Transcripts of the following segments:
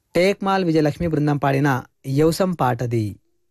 టేక్మాల్ విజయలక్ష్మి బృందం పాడిన యవసం పాటది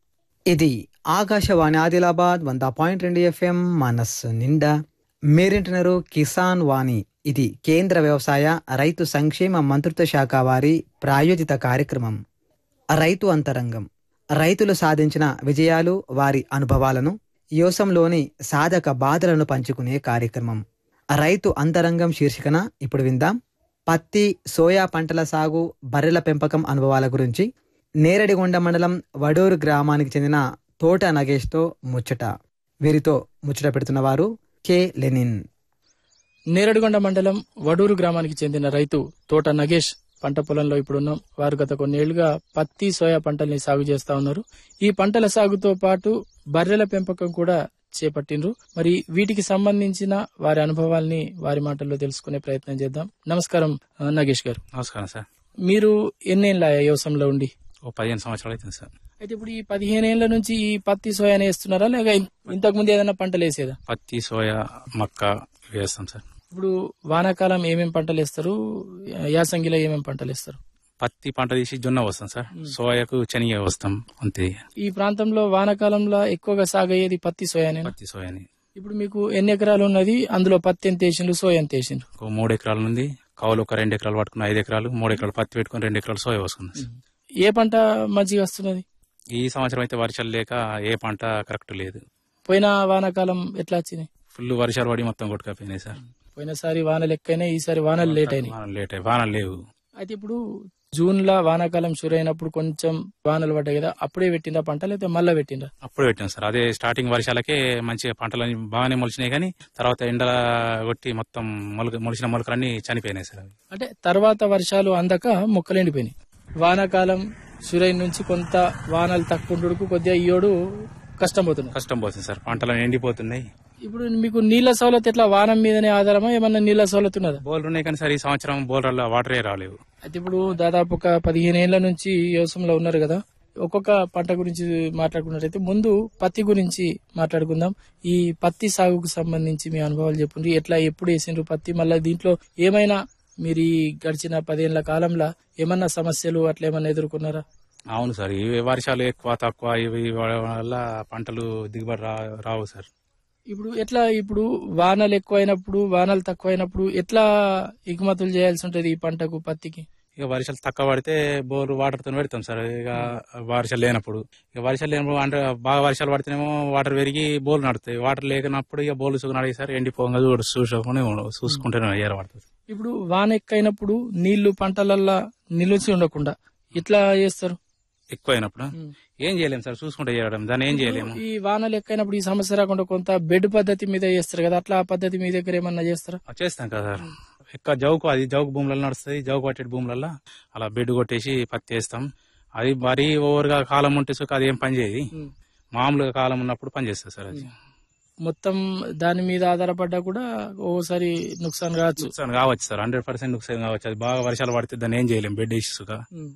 ఇది ఆకాశవాణి ఆదిలాబాద్ వంద పాయింట్ రెండు ఎఫ్ఎం మనస్సు నిండా మీరింటున్నారు కిసాన్ వాణి ఇది కేంద్ర వ్యవసాయ రైతు సంక్షేమ మంత్రిత్వ శాఖ వారి ప్రాయోజిత కార్యక్రమం రైతు అంతరంగం రైతులు సాధించిన విజయాలు వారి అనుభవాలను యోసంలోని సాధక బాధలను పంచుకునే కార్యక్రమం రైతు అంతరంగం శీర్షికన ఇప్పుడు విందాం పత్తి సోయా పంటల సాగు బర్రెల పెంపకం అనుభవాల గురించి నేరడిగొండ మండలం వడూరు గ్రామానికి చెందిన తోట నగేష్తో ముచ్చట వీరితో ముచ్చట పెడుతున్న వారు కె లెనిన్ నేరడిగొండ మండలం వడూరు గ్రామానికి చెందిన రైతు తోట నగేష్ పంట పొలంలో ఇప్పుడున్నాం వారు గత కొన్నేళ్లుగా పత్తి సోయా పంటల్ని సాగు చేస్తా ఉన్నారు ఈ పంటల సాగుతో పాటు బర్రెల పెంపకం కూడా చేపట్టిండ్రు మరి వీటికి సంబంధించిన వారి అనుభవాల్ని వారి మాటల్లో తెలుసుకునే ప్రయత్నం చేద్దాం నమస్కారం ఆ, నగేష్ గారు నమస్కారం సార్ మీరు ఎన్నేళ్ళ వ్యవసాయంలో ఉండి ఓ పదిహేను సంవత్సరాలు అవుతుంది సార్ అయితే ఇప్పుడు ఈ పదిహేను ఏళ్ల నుంచి ఈ పత్తి సోయాని వేస్తున్నారా లేక ఇన్- ఇంతకు ముందు ఏదైనా పంటలు వేసేదా పత్తి సోయా మక్క వేస్తాం సార్ ఇప్పుడు వానాకాలం ఏమేం పంటలు వేస్తారు యాసంగిలో ఏమేం పంటలు వేస్తారు పత్తి పంట తీసి జొన్న వస్తాం సార్ సోయాకు శనగ వస్తాం అంతే ఈ ప్రాంతంలో వానాకాలంలో ఎక్కువగా సాగయ్యేది పత్తి సోయానే పత్తి సోయాని ఇప్పుడు మీకు ఎన్ని ఎకరాలు ఉన్నది అందులో పత్తి ఎంత వేసిండ్రు సోయా ఎంత వేసిండ్రు ఒక మూడు ఎకరాల నుండి కౌలు ఒక రెండు ఎకరాలు పట్టుకుని ఐదు ఎకరాలు మూడు ఎకరాలు పత్తి పెట్టుకుని రెండు ఎకరాలు సోయా వస్తుంది సార్. ఏ పంట మంచిగా వస్తున్నది ఈ సంవత్సరం అయితే వర్షాలు లేక ఏ పంట కరెక్ట్ లేదు పోయిన వానాకాలం ఎట్లా వచ్చింది ఫుల్ వర్షాలు పడి మొత్తం కొట్టుకపోయినాయి సార్ పోయినసారి వానలు ఎక్కువైనాయి ఈసారి వానలు లేట్ అయినాయి వానలు లేట్ అయ్యి వానలు లేవు అయితే ఇప్పుడు జూన్ లా వానాకాలం షురు అయినప్పుడు కొంచెం వానలు పడ్డాయి కదా అప్పుడే పెట్టిందా పంట లేకపోతే మళ్ళా పెట్టిందా అప్పుడే పెట్టాం సార్ అదే స్టార్టింగ్ వర్షాలకే మంచిగా పంటలు బాగానే మొలిచినాయి కానీ తర్వాత ఎండల కొట్టి మొత్తం మొలక మొలిచిన మొలకలన్నీ చనిపోయినాయి సార్ అవి అంటే తర్వాత వర్షాలు అందక మొక్కలు ఎండిపోయినాయి వానాకాలం సురై నుంచి కొంత వానలు తక్కువ ఉండుడుకు కొద్దిగా ఇయ్యోడు కష్టం పోతున్నాయి కష్టం పోతుంది సార్ పంటలు ఎండిపోతున్నాయి ఇప్పుడు మీకు నీళ్ల సౌలత్ ఎట్లా వానం మీదనే ఆధారమా ఏమన్నా నీళ్ల సౌలత్ ఉన్నదా బోర్లు ఉన్నాయి కానీ సార్ ఈ సంవత్సరం బోర్లలో వాటరే రాలేవు అయితే ఇప్పుడు దాదాపు ఒక పదిహేను ఏళ్ల నుంచి వ్యవసాయంలో ఉన్నారు కదా ఒక్కొక్క పంట గురించి మాట్లాడుకున్నట్టయితే ముందు పత్తి గురించి మాట్లాడుకుందాం ఈ పత్తి సాగుకు సంబంధించి మీ అనుభవాలు చెప్పండి ఎట్లా ఎప్పుడు వేసిండ్రు పత్తి మళ్ళీ దీంట్లో ఏమైనా మీరు ఈ గడిచిన పదేళ్ల కాలంలో ఏమన్నా సమస్యలు అట్లా ఏమన్నా ఎదుర్కొన్నారా అవును సార్ ఇవి వర్షాలు ఎక్కువ తక్కువ ఇవి వల్ల పంటలు దిగుబడి రా- రావు సార్ ఇప్పుడు ఎట్లా ఇప్పుడు వానలు ఎక్కువైనప్పుడు వానలు తక్కువైనప్పుడు ఎట్లా ఎగుమతులు చేయాల్సి ఉంటది ఈ పంటకు పత్తికి ఇక వర్షాలు తక్కువ పడితే బోర్ వాటర్ తో పెడతాం సార్ ఇక వర్షాలు లేనప్పుడు ఇక వర్షాలు లేనప్పుడు అంటే బాగా వర్షాలు పడితేనేమో వాటర్ పెరిగి బోర్లు నడుతాయి వాటర్ లేనప్పుడు ఇక బోర్లు సుఖం నడిగి సార్ ఎండిపోగా చూడు చూసుకుని చూసుకుంటేనే ఏరబడుతుంది ఇప్పుడు వాన ఎక్కువైనప్పుడు నీళ్లు పంటలల్లా నిలిచి ఉండకుండా ఇట్లా చేస్తారు ఎక్కువ అయినప్పుడు ఏం చేయలేము సార్ చూసుకుంటే చేయడం దాన్ని ఏం చేయలేము ఈ వానలు ఎక్కువైనప్పుడు ఈ సమస్య రాకుండా కొంత బెడ్ పద్ధతి మీద చేస్తారు కదా అట్లా ఆ పద్ధతి మీ దగ్గర ఏమన్నా చేస్తారా ఆ, చేస్తాం కదా సార్ ఎక్కువ జౌకు అది జౌకు భూములలో నడుస్తుంది జౌకు పట్టేటి భూములలో అలా బెడ్ కొట్టేసి పత్తి వేస్తాం అది మరీ ఓవర్గా కాలం ఉంటే సుఖ అది ఏం పని చేయదు మామూలుగా కాలం ఉన్నప్పుడు పని చేస్తుంది సార్ అది మొత్తం దాని మీద ఆధారపడ్డా కూడా ఓసారి నుక్సాన్ కావచ్చు నుక్సాన్ కావచ్చు సార్ హండ్రెడ్ పర్సెంట్ నుక్సాన్ కావచ్చు అది బాగా వర్షాలు పడితే దాన్ని ఏం చేయలేం బెడ్ వేసి సుఖ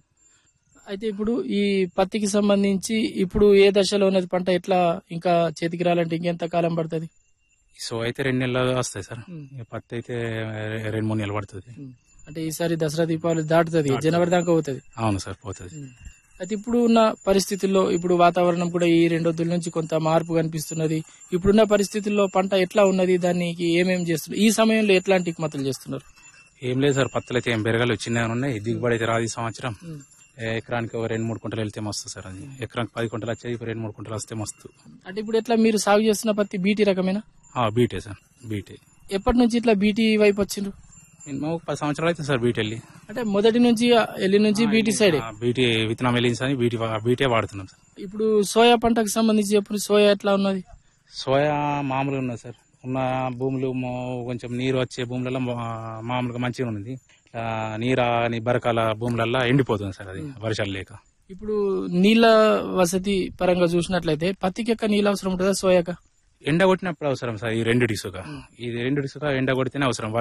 అయితే ఇప్పుడు ఈ పత్తికి సంబంధించి ఇప్పుడు ఏ దశలో ఉన్నది పంట ఎట్లా ఇంకా చేతికి రాలంటే ఇంకెంత కాలం పడుతుంది సో అయితే రెండు నెలలు వస్తాయి సార్ ఇక పత్తి అయితే రె- రెండు మూడు నెలలు పడుతుంది అంటే ఈసారి దసరా దీపావళి దాటుతుంది జనవరి దాకా పోతుంది అవును సార్ పోతుంది అయితే ఇప్పుడు ఉన్న పరిస్థితుల్లో ఇప్పుడు వాతావరణం కూడా ఈ రెండు రోజుల నుంచి కొంత మార్పు కనిపిస్తున్నది ఇప్పుడున్న పరిస్థితుల్లో పంట ఎట్లా ఉన్నది దానికి ఏమేం చేస్తున్నారు ఈ సమయంలో ఎట్లాంటి ఇక్మతులు చేస్తున్నారు ఏం లేదు సార్ పత్తులు అయితే ఏం పెరగాలి చిన్నగా ఉన్నాయి దిగుబడి అయితే రాదు ఈ సంవత్సరం ఏ ఎకరానికి ఒక రెండు మూడు కుంటలు వెళ్తే మస్తు సార్ అది ఎకరానికి పది కుంటలు వచ్చాయి ఇప్పుడు రెండు మూడు కుంటలు వస్తే మస్తు అంటే ఇప్పుడు ఎట్లా మీరు సాగు చేస్తున్న పత్తి బీటీ రకమేనా ఆ, బీటే సార్ బీటే ఎప్పటి నుంచి ఇట్లా బీటీ వైపు వచ్చిండ్రు మినిమం ఒక పది సంవత్సరాలు అయితే సార్ బీట్ వెళ్ళి అంటే మొదటి నుంచి ఎల్లి నుంచి బీటీ సైడే ఆ, బీటీ విత్తనం వెళ్ళింది సార్ బీటీ వా- బీటే వాడుతున్నాం సార్ ఇప్పుడు సోయా పంటకు సంబంధించి చెప్పండి సోయా ఎట్లా ఉన్నది సోయా మామూలుగా ఉన్నది సార్ ఉన్న భూములు మో- కొంచెం నీరు వచ్చే భూములలో మా- మామూలుగా మంచిగా ఉన్నది ఇట్లా నీరు అని బరకాల భూములల్లో ఎండిపోతుంది సార్ అది వర్షాలు లేక ఇప్పుడు నీళ్ళ వసతి పరంగా చూసినట్లయితే పత్తికి యొక్క నీళ్ళ అవసరం ఉంటుందా సోయాక ఎండ కొట్టినప్పుడు అవసరం సార్ ఈ రెండు ఇసుక ఇది రెండు ఇసుక ఎండ కొడితేనే అవసరం